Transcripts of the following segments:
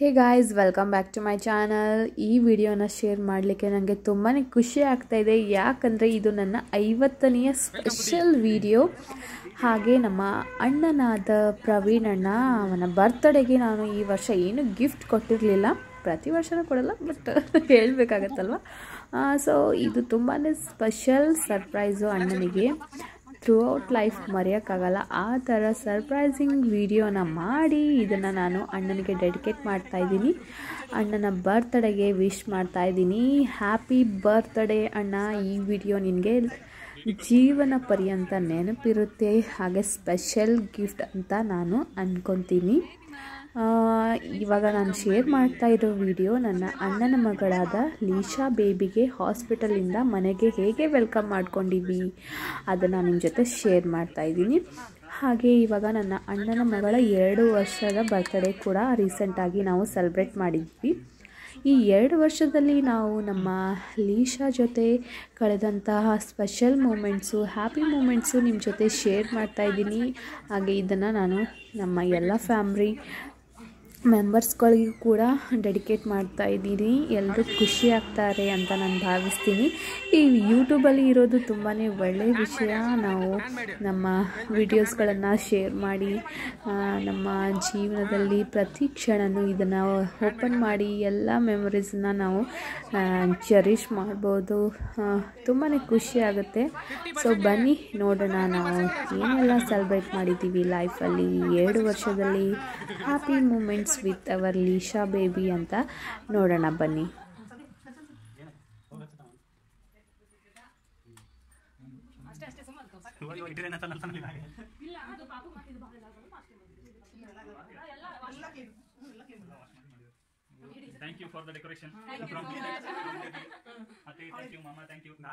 Hey guys welcome back to my channel ಈ ವಿಡಿಯೋನ share ಮಾಡಲಿಕ್ಕೆ ನನಗೆ ತುಂಬಾ ಖುಷಿ ಆಗ್ತಾ ಇದೆ ಯಾಕಂದರೆ ಇದು ನನ್ನ ಐವತ್ತನೆಯ ಸ್ಪೆಷಲ್ ವಿಡಿಯೋ ಹಾಗೆ ನಮ್ಮ ಅಣ್ಣನಾದ ಪ್ರವೀಣ್ ಅಣ್ಣ ಅವನ ಬರ್ತ್ಡೇಗೆ ನಾನು ಈ ವರ್ಷ ಏನು ಗಿಫ್ಟ್ ಕೊಟ್ಟಿರಲಿಲ್ಲ ಪ್ರತಿ ವರ್ಷನೂ ಕೊಡಲ್ಲ ಬಟ್ ಹೇಳಬೇಕಾಗತ್ತಲ್ವ ಸೊ ಇದು ತುಂಬಾ ಸ್ಪೆಷಲ್ ಸರ್ಪ್ರೈಸು ಅಣ್ಣನಿಗೆ ಥ್ರೂ ಔಟ್ ಲೈಫ್ ಮರೆಯೋಕ್ಕಾಗಲ್ಲ ಆ ಥರ ಸರ್ಪ್ರೈಸಿಂಗ್ ವಿಡಿಯೋನ ಮಾಡಿ ಇದನ್ನು ನಾನು ಅಣ್ಣನಿಗೆ ಡೆಡಿಕೇಟ್ ಮಾಡ್ತಾ ಇದ್ದೀನಿ ಅಣ್ಣನ ಬರ್ತ್ಡೇಗೆ ವಿಶ್ ಮಾಡ್ತಾ ಇದ್ದೀನಿ ಹ್ಯಾಪಿ ಬರ್ತ್ಡೇ ಅಣ್ಣ ಈ ವಿಡಿಯೋ ನಿನಗೆ ಜೀವನ ಪರ್ಯಂತ ನೆನಪಿರುತ್ತೆ ಹಾಗೆ ಸ್ಪೆಷಲ್ ಗಿಫ್ಟ್ ಅಂತ ನಾನು ಅಂದ್ಕೊತೀನಿ ಇವಾಗ ನಾನು ಶೇರ್ ಮಾಡ್ತಾ ಇರೋ ವಿಡಿಯೋ ನನ್ನ ಅಣ್ಣನ ಮಗಳಾದ ಲೀಶಾ ಬೇಬಿಗೆ ಹಾಸ್ಪಿಟಲಿಂದ ಮನೆಗೆ ಹೇಗೆ ವೆಲ್ಕಮ್ ಮಾಡ್ಕೊಂಡಿವಿ ಅದನ್ನು ನಿಮ್ಮ ಜೊತೆ ಶೇರ್ ಮಾಡ್ತಾ ಇದ್ದೀನಿ ಹಾಗೆ ಇವಾಗ ನನ್ನ ಅಣ್ಣನ ಮಗಳ ಎರಡು ವರ್ಷದ ಬರ್ತ್ಡೇ ಕೂಡ ರೀಸೆಂಟಾಗಿ ನಾವು ಸೆಲೆಬ್ರೇಟ್ ಮಾಡಿದ್ವಿ ಈ ಎರಡು ವರ್ಷದಲ್ಲಿ ನಾವು ನಮ್ಮ ಲೀಶಾ ಜೊತೆ ಕಳೆದಂತಹ ಸ್ಪೆಷಲ್ ಮೂಮೆಂಟ್ಸು ಹ್ಯಾಪಿ ಮೂಮೆಂಟ್ಸು ನಿಮ್ಮ ಜೊತೆ ಶೇರ್ ಮಾಡ್ತಾ ಇದ್ದೀನಿ ಹಾಗೆ ಇದನ್ನು ನಾನು ನಮ್ಮ ಎಲ್ಲ ಫ್ಯಾಮ್ಲಿ ಮೆಂಬರ್ಸ್ಗಳಿಗೂ ಕೂಡ ಡೆಡಿಕೇಟ್ ಮಾಡ್ತಾ ಇದ್ದೀನಿ ಎಲ್ಲರೂ ಖುಷಿ ಆಗ್ತಾರೆ ಅಂತ ನಾನು ಭಾವಿಸ್ತೀನಿ ಈ ಯೂಟ್ಯೂಬಲ್ಲಿ ಇರೋದು ತುಂಬಾ ಒಳ್ಳೆಯ ವಿಷಯ ನಾವು ನಮ್ಮ ವಿಡಿಯೋಸ್ಗಳನ್ನು ಶೇರ್ ಮಾಡಿ ನಮ್ಮ ಜೀವನದಲ್ಲಿ ಪ್ರತಿ ಕ್ಷಣನೂ ಇದನ್ನು ಓಪನ್ ಮಾಡಿ ಎಲ್ಲ ಮೆಮೊರೀಸನ್ನ ನಾವು ಚೆರಿಷ್ ಮಾಡ್ಬೋದು ತುಂಬಾ ಖುಷಿ ಆಗುತ್ತೆ ಸೊ ಬನ್ನಿ ನೋಡೋಣ ನಾವು ಏನೆಲ್ಲ ಸೆಲೆಬ್ರೇಟ್ ಮಾಡಿದ್ದೀವಿ ಲೈಫಲ್ಲಿ ಎರಡು ವರ್ಷದಲ್ಲಿ happy moments with our Lisha baby ಅಂತ ನೋಡೋಣ ಬನ್ನಿ Thank you for the decoration. Thank you. Ate, thank you, Mama, thank you.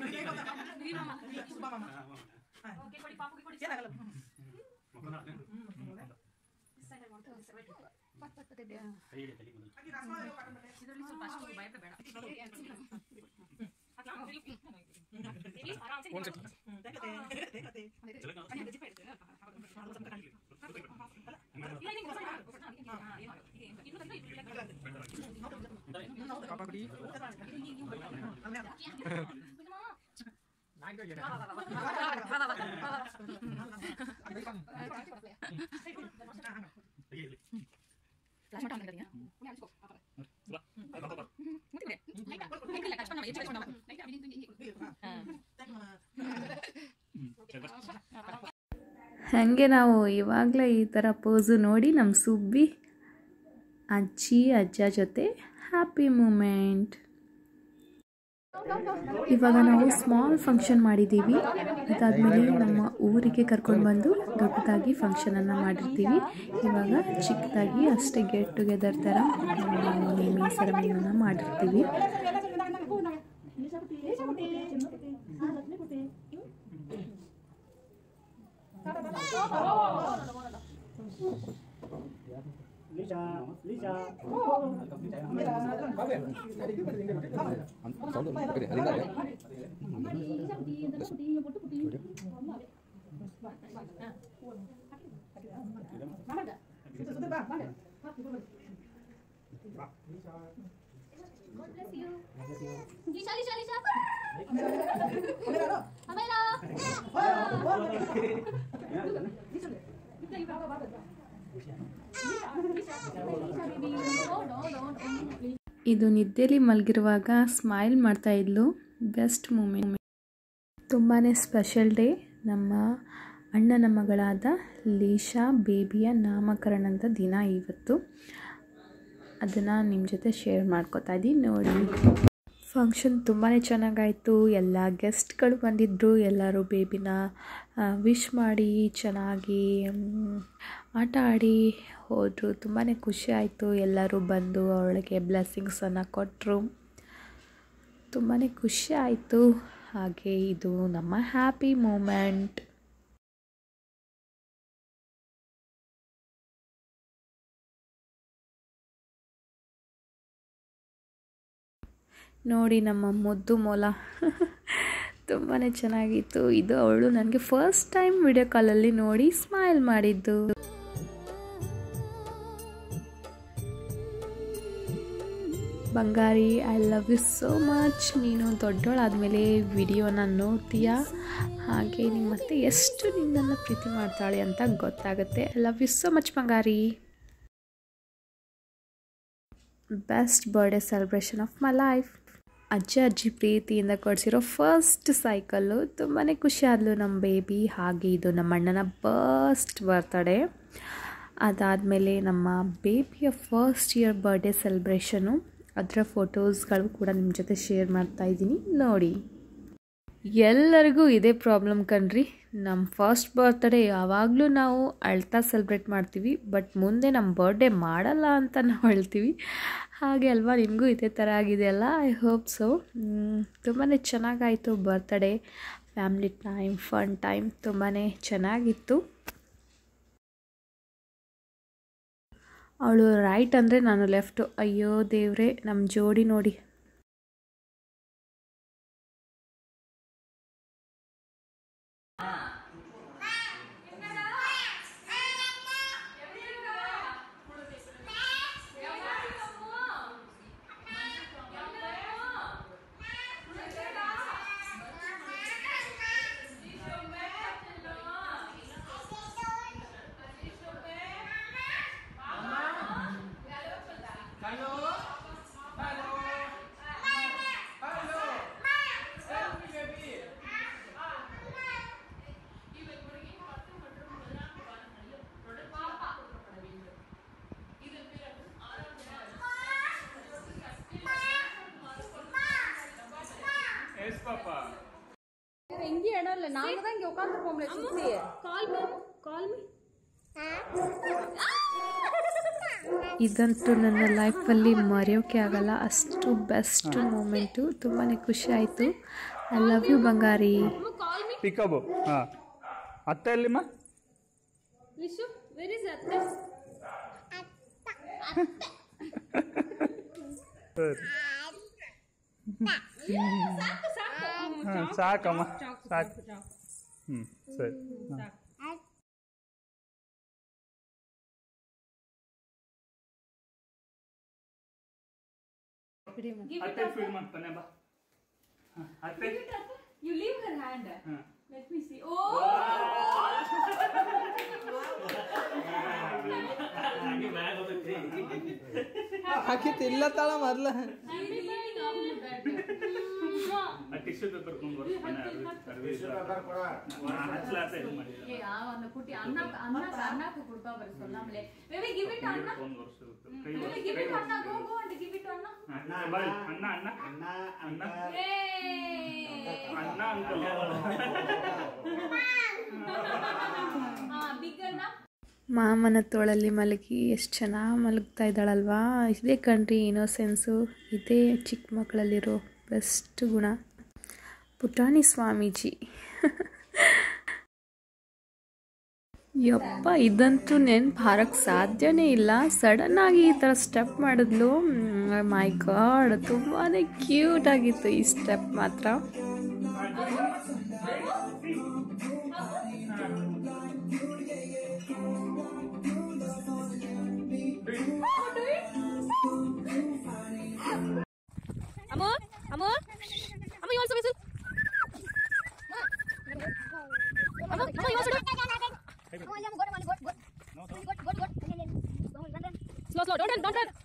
ಹಾಗೆ ನಾವು ಇವಾಗಲೇ ಈ ಥರ ಪೋಸು ನೋಡಿ ನಮ್ಮ ಸುಬ್ಬಿ ಅಜ್ಜಿ ಅಜ್ಜ ಜೊತೆ ಹ್ಯಾಪಿ ಮೂಮೆಂಟ್ ಇವಾಗ ನಾವು ಸ್ಮಾಲ್ ಫಂಕ್ಷನ್ ಮಾಡಿದ್ದೀವಿ ಅದಾದಮೇಲೆ ನಮ್ಮ ಊರಿಗೆ ಕರ್ಕೊಂಡು ಬಂದು ದೊಡ್ಡದಾಗಿ ಫಂಕ್ಷನನ್ನು ಮಾಡಿರ್ತೀವಿ ಇವಾಗ ಚಿಕ್ಕದಾಗಿ ಅಷ್ಟೇ ಗೆಟ್ ಟುಗೆದರ್ ಥರ ನಾವು ನೇಮಿಂಗ್ ಸೆರೆಮನಿಯನ್ನು ಮಾಡಿರ್ತೀವಿ Lisa, Lisa, Lisa. Kamera. ಇದು ನಿದ್ದೆಯಲ್ಲಿ ಮಲಗಿರುವಾಗ ಸ್ಮೈಲ್ ಮಾಡ್ತಾ ಇದ್ಲು ಬೆಸ್ಟ್ ಮೂಮೆಂಟ್ ತುಂಬಾ ಸ್ಪೆಷಲ್ ಡೇ ನಮ್ಮ ಅಣ್ಣನ ಮಗಳಾದ ಲೀಶಾ ಬೇಬಿಯ ನಾಮಕರಣದ ದಿನ ಇವತ್ತು ಅದನ್ನು ನಿಮ್ಮ ಜೊತೆ ಶೇರ್ ಮಾಡ್ಕೋತಾ ಇದ್ದೀನಿ ನೋಡಿ ಫಂಕ್ಷನ್ ತುಂಬಾ ಚೆನ್ನಾಗಾಯಿತು ಎಲ್ಲ ಗೆಸ್ಟ್ಗಳು ಬಂದಿದ್ದರು ಎಲ್ಲರೂ ಬೇಬಿನ ವಿಶ್ ಮಾಡಿ ಚೆನ್ನಾಗಿ ಆಟ ಆಡಿ ಹೋದರು ತುಂಬಾ ಖುಷಿ ಆಯಿತು ಎಲ್ಲರೂ ಬಂದು ಅವಳಿಗೆ ಬ್ಲೆಸ್ಸಿಂಗ್ಸನ್ನು ಕೊಟ್ಟರು ತುಂಬಾ ಖುಷಿ ಆಯಿತು ಹಾಗೆ ಇದು ನಮ್ಮ ಹ್ಯಾಪಿ ಮೂಮೆಂಟ್ ನೋಡಿ ನಮ್ಮ ಮುದ್ದು ಮೊಲ ತುಂಬಾ ಚೆನ್ನಾಗಿತ್ತು ಇದು ಅವಳು ನನಗೆ ಫಸ್ಟ್ ಟೈಮ್ ವಿಡಿಯೋ ಕಾಲಲ್ಲಿ ನೋಡಿ ಸ್ಮೈಲ್ ಮಾಡಿದ್ದು ಬಂಗಾರಿ I love you so much ನೀನು ದೊಡ್ಡವಳಾದಮೇಲೆ ವಿಡಿಯೋನ ನೋಡ್ತೀಯಾ ಹಾಗೆ ನಿಮ್ಮ ಮತ್ತೆ ಎಷ್ಟು ನಿನ್ನನ್ನು ಪ್ರೀತಿ ಮಾಡ್ತಾಳೆ ಅಂತ ಗೊತ್ತಾಗುತ್ತೆ I love you so much ಬಂಗಾರಿ best birthday celebration of my life ಅಜ್ಜ ಅಜ್ಜಿ ಪ್ರೀತಿಯಿಂದ ಕೊಡಿಸಿರೋ ಫಸ್ಟ್ ಸೈಕಲ್ಲು ತುಂಬಾ ಖುಷಿ ಆದಲು ನಮ್ಮ ಬೇಬಿ ಹಾಗೆ ಇದು ನಮ್ಮ ಅಣ್ಣನ ಫಸ್ಟ್ ಬರ್ತಡೇ ಅದಾದಮೇಲೆ ನಮ್ಮ ಬೇಬಿಯ ಫಸ್ಟ್ ಇಯರ್ ಬರ್ಡೇ ಸೆಲೆಬ್ರೇಷನು ಅದರ ಫೋಟೋಸ್ಗಳು ಕೂಡ ನಿಮ್ಮ ಜೊತೆ ಶೇರ್ ಮಾಡ್ತಾ ಇದ್ದೀನಿ ನೋಡಿ ಎಲ್ಲರಿಗೂ ಇದೇ ಪ್ರಾಬ್ಲಮ್ ಕಣ್ರಿ ನಮ್ಮ ಫಸ್ಟ್ ಬರ್ತ್ಡೇ ಯಾವಾಗಲೂ ನಾವು ಅಳ್ತಾ ಸೆಲೆಬ್ರೇಟ್ ಮಾಡ್ತೀವಿ ಬಟ್ ಮುಂದೆ ನಮ್ಮ ಬರ್ಡೇ ಮಾಡಲ್ಲ ಅಂತ ನಾವು ಹೇಳ್ತೀವಿ ಹಾಗೆ ಅಲ್ವಾ ನಿಮಗೂ ಇದೇ ಥರ ಆಗಿದೆಯಲ್ಲ ಐ ಹೋಪ್ ಸೊ ತುಂಬಾ ಚೆನ್ನಾಗಾಯಿತು birthday family time fun time ತುಂಬಾ ಚೆನ್ನಾಗಿತ್ತು ಅವಳು ರೈಟ್ ಅಂದರೆ ನಾನು ಲೆಫ್ಟು ಅಯ್ಯೋ ದೇವ್ರೆ ನಮ್ಮ ಜೋಡಿ ನೋಡಿ ಎಸ್ ಪಾಪ எங்கேயும் இடம் இல்லை நாங்க தான் இங்க உட்காந்துருப்போம்ல சுத்தி ಕಾಲ್ ಮಿ ಕಾಲ್ ಮಿ ಇದಂತೂ ನನ್ನ ಲೈಫಲ್ಲಿ ಮರೆಯೋಕ್ಕೆ ಆಗಲ್ಲ ಅಷ್ಟು ಬೆಸ್ಟ್ ಮೂಮೆಂಟು ತುಂಬಾ ಖುಷಿ ಆಯಿತು ಐ ಲವ್ ಯು ಬಂಗಾರಿ ಕಾಲ್ ಮಿ ಪಿಕಬು ಹಾಂ ಅತ್ತೆ ಎಲ್ಲಿಮ್ಮ ಲಿಶು ವೆರ್ ಇಸ್ ಅತ್ತೆ ಸರಿ ಹಾಂ ಸಾಕಮ್ಮ ಸಾಕು ಹ್ಞೂ ಸರಿ ಹಾಂ ಅತ್ತೆ ಫೀಡ್ ಮಾಡ್ತಾನೆ ಬಾ ಹಾಂ ಅತ್ತೆ ಯು ಲೀವ್ ಹರ್ ಹ್ಯಾಂಡ್ ಹಾಂ ಲೆಟ್ ಮಿ ಸಿ ಓ ಆಕಿ ತಿಲ್ಲತ್ತಾಳ ಮೊದ್ಲ ಆ ಟಿಶ್ಯೂ ಪೇಪರ್ ಕೊಂಡು ಬರ್ತೀನಿ ಹಚ್ಚಲಾತ ಇದು ಮಾಡಿಲ್ಲ ಯಾವ அந்த குட்டி அண்ணா அண்ணா அண்ணாக்கு கொடுப்பா பாரு சொல்லாமலே ಬೇಬಿ ಗಿವ್ ಇಟ್ ಅಣ್ಣ ಒಂದು ವರ್ಷ ಇರುತ್ತೆ. ಕೈ ಬೇಬಿ ಗಿವ್ ಇಟ್ ಅಣ್ಣ go go and give it ಅಣ್ಣ ಹಾ, ಬಾ, ಅಣ್ಣ ಅಣ್ಣ ಅಣ್ಣ ಏ ಅಣ್ಣ ಅಂಕಲ್ ಹಾ ಬಿಗ್ ಅಣ್ಣ ಮಾಮನ ತೋಳಲ್ಲಿ ಮಲಗಿ ಎಷ್ಟು ಚೆನ್ನಾಗಿ ಮಲಗ್ತಾ ಇದ್ದಾಳಲ್ವಾ ಇದೇ ಕಣ್ರಿ ಇನೋಸೆನ್ಸು ಇದೇ ಚಿಕ್ಕ ಮಕ್ಕಳಲ್ಲಿರೋ ಬೆಸ್ಟ್ ಗುಣ ಪುಟಾಣಿ ಸ್ವಾಮೀಜಿ ಯಪ್ಪ ಇದಂತೂ ನೆನ್ಪು ಹಾರಕ್ಕೆ ಸಾಧ್ಯನೇ ಇಲ್ಲ ಸಡನ್ನಾಗಿ ಈ ಥರ ಸ್ಟೆಪ್ ಮಾಡಿದ್ಲು ಮೈ ಗಾಡ್ ತುಂಬಾ ಕ್ಯೂಟ್ ಆಗಿತ್ತು ಈ ಸ್ಟೆಪ್ ಮಾತ್ರ ಅಮ್ಮ ಅಮ್ಮ ಅಮ್ಮ you also whistle ಅಮ್ಮ ಅಮ್ಮ you also do slow slow don't run don't run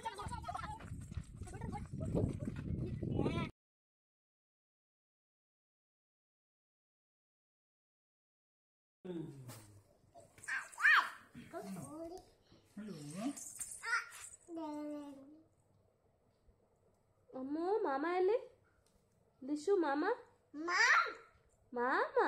ಅಮ್ಮ ಮಾಮ ಎಲ್ಲಿ ಲಿಶು ಮಾಮ ಮಾಮ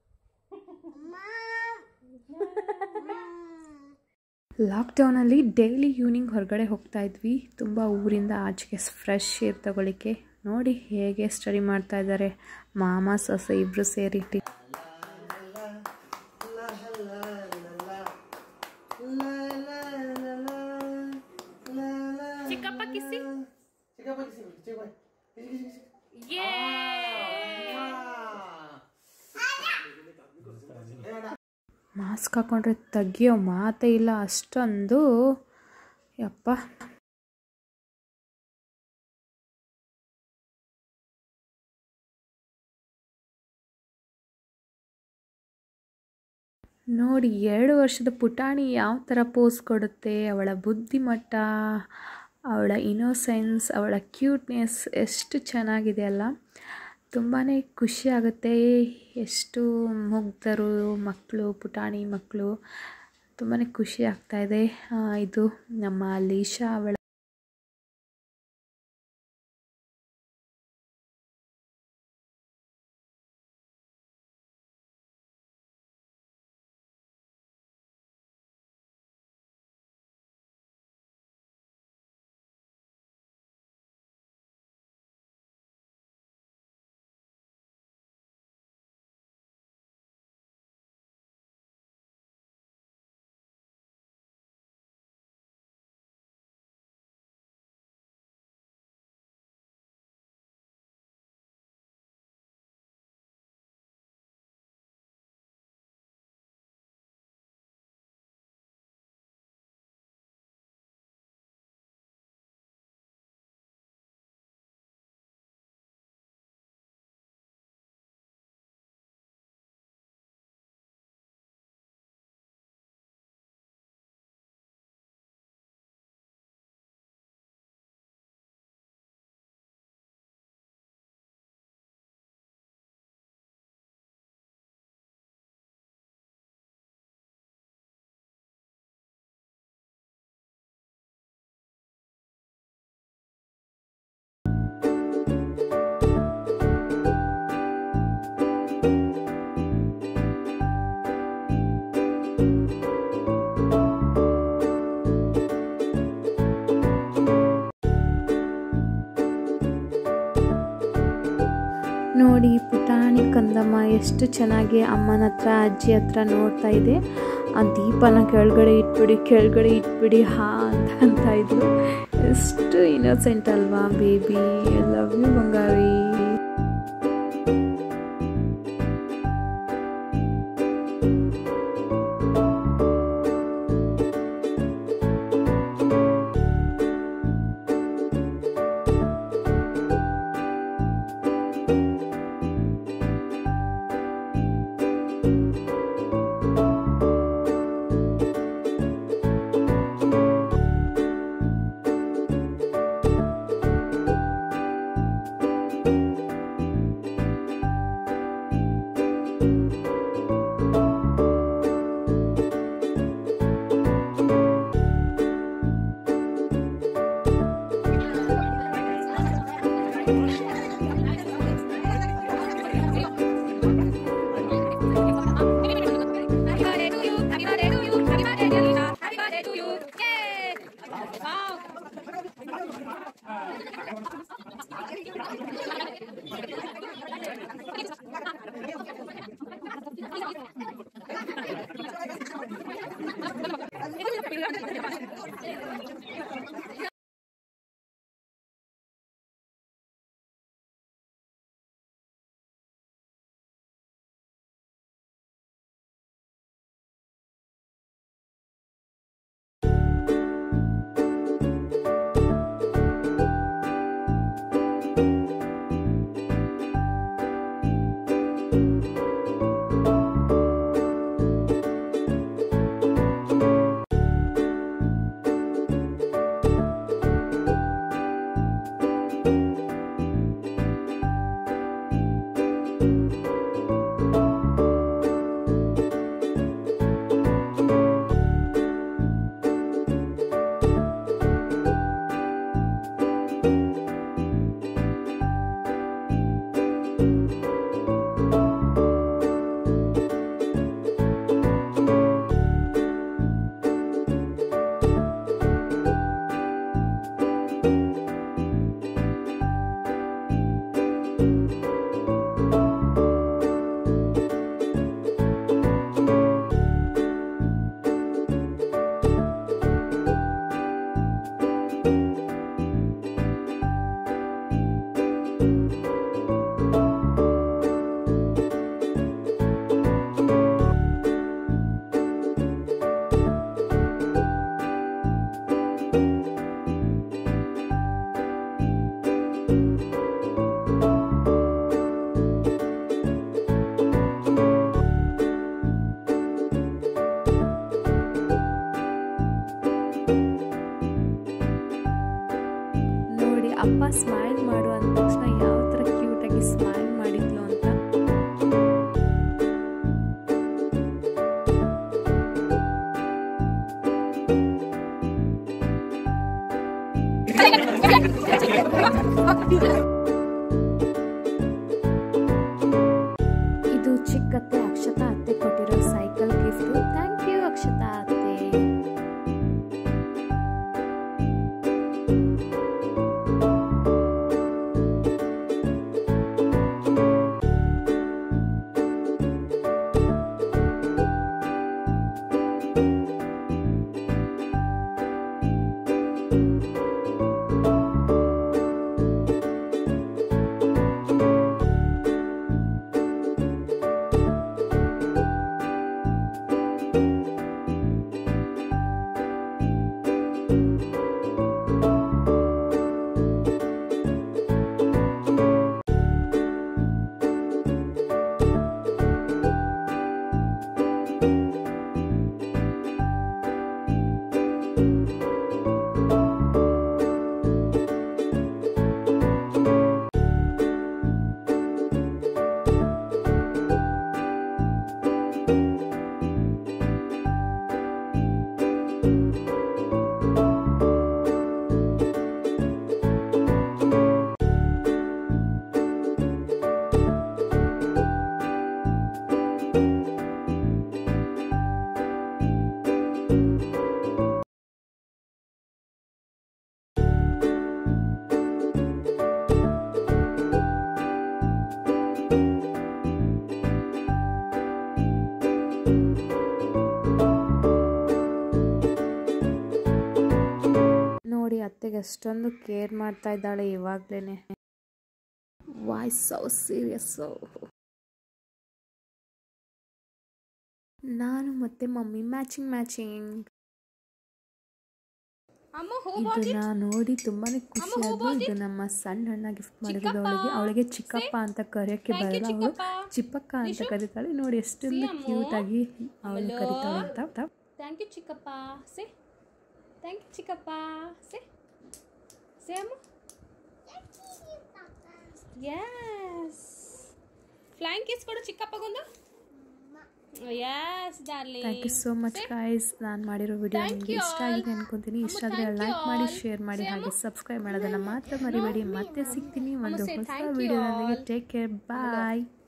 ಲಾಕ್ಡೌನಲ್ಲಿ ಡೈಲಿ ಈವ್ನಿಂಗ್ ಹೊರಗಡೆ ಹೋಗ್ತಾ ಇದ್ವಿ ತುಂಬ ಊರಿಂದ ಆಚೆಗೆ ಫ್ರೆಶ್ ಏರ್ ತಗೊಳ್ಳಿಕ್ಕೆ ನೋಡಿ ಹೇಗೆ ಸ್ಟಡಿ ಮಾಡ್ತಾ ಇದ್ದಾರೆ ಮಾಮ ಸೊಸೆ ಇಬ್ಬರು ಸೇರಿ ಚಿಕ್ಕಪ್ಪ ಕಿಸಿ ಚಿಕ್ಕಪ್ಪ ಕಿಸಿ ಚಿಕ್ಕಪ್ಪ ಮಾಸ್ಕ್ ಹಾಕೊಂಡ್ರೆ ತೆಗಿಯೋ ಮಾತೇ ಇಲ್ಲ ಅಷ್ಟೊಂದು ಯಪ್ಪ ನೋಡಿ ಎರಡು ವರ್ಷದ ಪುಟಾಣಿ ಯಾವ ಥರ ಪೋಸ್ ಕೊಡುತ್ತೆ ಅವಳ ಬುದ್ಧಿಮಟ್ಟ ಅವಳ ಇನೋಸೆನ್ಸ್ ಅವಳ ಕ್ಯೂಟ್ನೆಸ್ ಎಷ್ಟು ಚೆನ್ನಾಗಿದೆ ಅಲ್ಲ ತುಂಬಾ ಖುಷಿ ಆಗುತ್ತೆ ಎಷ್ಟು ಮುಗ್ಧರು ಮಕ್ಕಳು ಪುಟಾಣಿ ಮಕ್ಕಳು ತುಂಬಾ ಖುಷಿ ಆಗ್ತಾಯಿದೆ ಇದು ನಮ್ಮ ಲೀಶಾ ಅವಳ ನೋಡಿ ಪುಟಾಣಿ ಕಂದಮ್ಮ ಎಷ್ಟು ಚೆನ್ನಾಗಿ ಅಮ್ಮನ ಹತ್ರ ಅಜ್ಜಿ ಹತ್ರ ನೋಡ್ತಾ ಇದೆ ಆ ದೀಪನ ಕೆಳಗಡೆ ಇಟ್ಬಿಡಿ ಕೆಳಗಡೆ ಇಟ್ಬಿಡಿ ಹಾ ಅಂತ ಅಂತ ಇದ್ಲು ಎಷ್ಟು ಇನ್ನೋಸೆಂಟ್ ಅಲ್ವಾ ಬೇಬಿ ಲವ್ ಯು ಬಂಗಾರಿ ಅಪ್ಪ ಸ್ಮೈಲ್ ಮಾಡು ಅಂದ ತಕ್ಷಣ ಯಾವ ಥರ ಕ್ಯೂಟಾಗಿ ಸ್ಮೈಲ್ ಮಾಡಿದ್ಲು ಅಂತ ಇದು ಚಿಕ್ಕತ್ತೆ ಅಕ್ಷತಾ ಅತ್ತೆ ಕೊಟ್ಟಿರೋ cycle gift thank you Akshata ಅತ್ತೆ ನೋಡಿ ಅತ್ತೆಗೆ ಅಷ್ಟೊಂದು ಕೇರ್ ಮಾಡ್ತಾ ಇದ್ದಾಳೆ ಇವಾಗ್ಲೇನೆ ವಾಯ್ಸ್ ಸೋ ಸೀರಿಯಸ್ಸು ನಾನು ಮತ್ತೆ ಮಮ್ಮಿ ಮ್ಯಾಚಿಂಗ್ ಮ್ಯಾಚಿಂಗ್ ಅಮ್ಮ ಹೋಗ್ಬೋದು ಇದನ್ನ ನೋಡಿ ತುಂಬಾನೇ ಖುಷಿ ಆದ್ಲು ಇದು ನಮ್ಮ ಸಣ್ಣ ಅಣ್ಣ ಗಿಫ್ಟ್ ಮಾಡಿರೋದು ಅವಳಿಗೆ ಅವಳಿಗೆ ಚಿಕ್ಕಪ್ಪ ಅಂತ ಕರೆಯೋಕ್ಕೆ ಬರಲ್ಲ ಅವಳು ಚಿಪ್ಪಕ್ಕ ಅಂತ ಕರೀತಾಳೆ ನೋಡಿ ಎಷ್ಟೊಂದು ಕ್ಯೂಟ್ ಆಗಿ ಅವಳು ಕರೀತಾಳೆ ಅಂತ ಥ್ಯಾಂಕ್ ಯು ಚಿಕ್ಕಪ್ಪ ಸೇ ಥ್ಯಾಂಕ್ ಯು ಚಿಕ್ಕಪ್ಪ ಸೇ ಸೇ ಅಮ್ಮ ಯಸ್ ಫ್ಲೈಂಗ್ ಕಿಸ್ ಕೊಡು ಚಿಕ್ಕಪ್ಪಗೊಂದು yes darling thank you so much guys ನಾನು ಮಾಡಿರೋ ವಿಡಿಯೋ ನಿಮಗೆ ಇಷ್ಟ ಆಗಿದೆ ಅನ್ಕೊಂತೀನಿ ಇಷ್ಟ ಆದರೆ ಲೈಕ್ ಮಾಡಿ ಶೇರ್ ಮಾಡಿ ಹಾಗೆ ಸಬ್ಸ್ಕ್ರೈಬ್ ಮಾಡೋದನ್ನು ಮಾತ್ರ ಮರಿಬೇಡಿ ಮತ್ತೆ ಸಿಗ್ತೀನಿ ಒಂದು ಹೊಸ ವಿಡಿಯೋದೊಂದಿಗೆ ಟೇಕ್ ಕೇರ್ ಬಾಯ್